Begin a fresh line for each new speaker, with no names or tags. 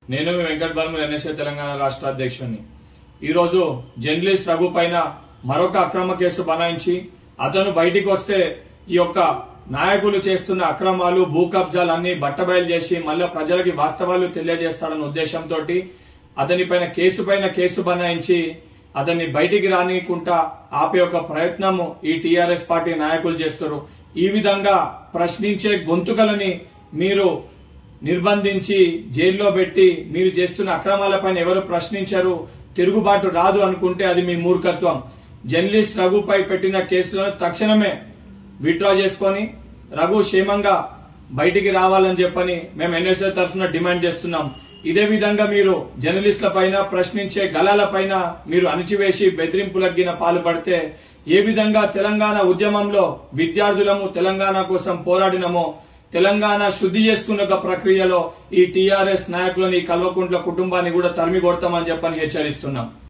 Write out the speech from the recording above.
నేను మీ వెంకట్ బర్మ ఎన్ఎస్ఏ తెలంగాణ రాష్ట్ర అధ్యక్షుడిని ఈరోజు జర్నలిస్ట్ రఘు పైన మరొక అక్రమ కేసు బనాయించి అతను బయటికి వస్తే ఈ యొక్క నాయకులు చేస్తున్న అక్రమాలు భూ కబ్జాలన్నీ బట్టబయలు చేసి మళ్ళా ప్రజలకి వాస్తవాలు తెలియజేస్తాడన్న ఉద్దేశంతో అతని పైన కేసు పైన కేసు బనాయించి అతన్ని బయటికి రానియకుండా ఆపే ఒక ప్రయత్నము ఈ టీఆర్ఎస్ పార్టీ నాయకులు చేస్తారు ఈ విధంగా ప్రశ్నించే గొంతుకలని మీరు నిర్బంధించి జైల్లో పెట్టి మీరు చేస్తున్న అక్రమాలపైన ఎవరు ప్రశ్నించరు తిరుగుబాటు రాదు అనుకుంటే అది మీ మూర్ఖత్వం జర్నలిస్ట్ రఘుపై పెట్టిన కేసులను తక్షణమే విత్డ్రా చేసుకొని రఘు క్షేమంగా బయటికి రావాలని చెప్పని మేము ఎన్ఎస్ఏ తరఫున డిమాండ్ చేస్తున్నాం ఇదే విధంగా మీరు జర్నలిస్టుల పైన ప్రశ్నించే గలాల పైన మీరు అణిచివేసి బెదిరింపులకు గిన పాల్పడితే ఏ విధంగా తెలంగాణ ఉద్యమంలో విద్యార్థులము తెలంగాణ కోసం పోరాడినమో తెలంగాణ శుద్ధి చేసుకున్న ఒక ప్రక్రియలో ఈ టీఆర్ఎస్ నాయకులని ఈ కల్వకుంట్ల కుటుంబాన్ని కూడా తరిమి కొడతామని చెప్పని హెచ్చరిస్తున్నాం